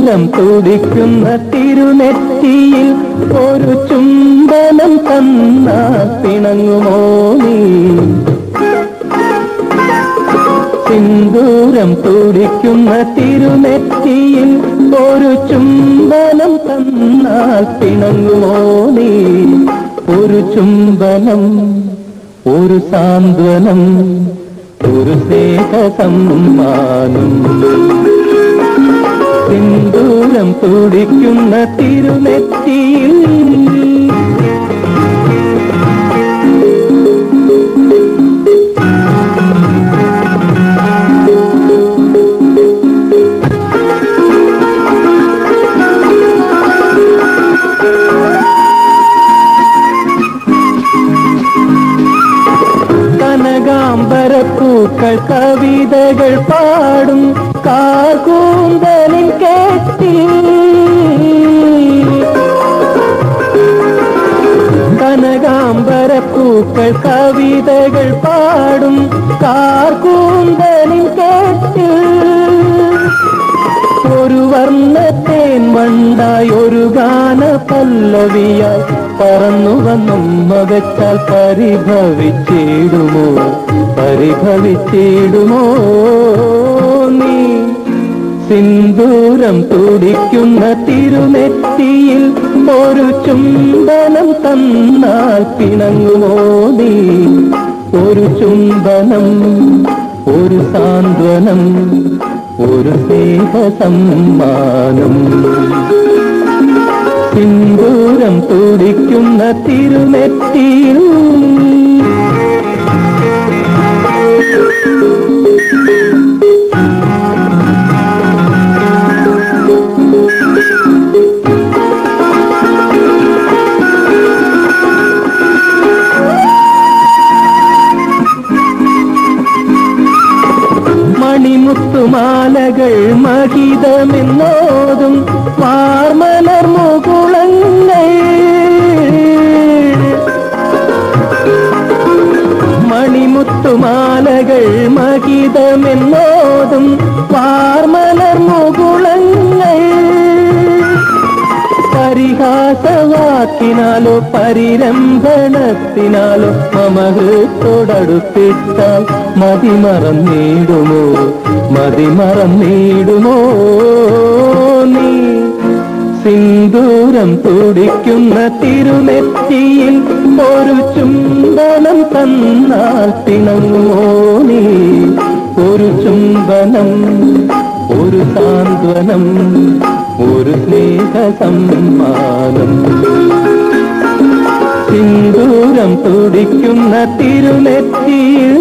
സിന്ദൂരം തുടിക്കുന്ന തിരുനെറ്റിയിൽ ഒരു ചുംബനം തന്ന പിണങ്ങുമോ നീ സിന്ദൂരം തുടിക്കുന്ന തിരുനെറ്റിയിൽ ഒരു ചുംബനം തന്നാൽ പിണങ്ങുമോ നീ ഒരു ചുംബനം ഒരു സാന്ത്വനം ഒരു സ്നേഹ സമ്മാനം സിന്ദൂരം തുടിക്കുന്ന തിരുനെറ്റിയിൽ കനകാംബരപ്പൂക്കൾ കവിതകൾ പാടും കാകൂന്തലിൻ കേട്ടി കനകാംബരപ്പൂക്കൾ കവിതകൾ പാടും കാർകൂന്തലിൻ കേട്ടി ഒരു വർണ്ണത്തേൻ വണ്ടായി ഒരു ഗാന പല്ലവിയായി പറന്നു വന്നും മകച്ചാൽ പരിഭവിച്ചിടുമോ പരിഭവിച്ചിടുമോ നീ സിന്ദൂരം തുടിക്കുന്ന തിരുനെറ്റിയിൽ ഒരു ചുംബനം തന്നാൽ പിണങ്ങുമോ നീ ഒരു ചുംബനം ഒരു സാന്ത്വനം ഒരു സ്നേഹ സമ്മാനം സിന്ദൂരം തുടിക്കുന്ന തിരുനെറ്റിയിൽ മണിമുത്തുമാലകൾ മഹിതമെന്നോതും വാർമലർ മുകുളങ്ങൾ മണിമുത്തുമാലകൾ മഹിതമെന്നോതും വാർമലർ മുകുളങ്ങൾ പരിഹാസവാക്കിനാലോ പരിരംഭണത്തിനാലോ മമഹൃത്തോടടുത്തിട്ടാൽ മതിമറന്നിടുമോ മതിമറന്നിടുമോ നീ സിന്ദൂരം തുടിക്കുന്ന തിരുനെറ്റിയിൽ ഒരു ചുംബനം തന്നാൽ പിണങ്ങുമോ നീ ഒരു ചുംബനം ഒരു സാന്ത്വനം ഒരു സ്നേഹ സമ്മാനം സിന്ദൂരം തുടിക്കുന്ന തിരുനെറ്റിയിൽ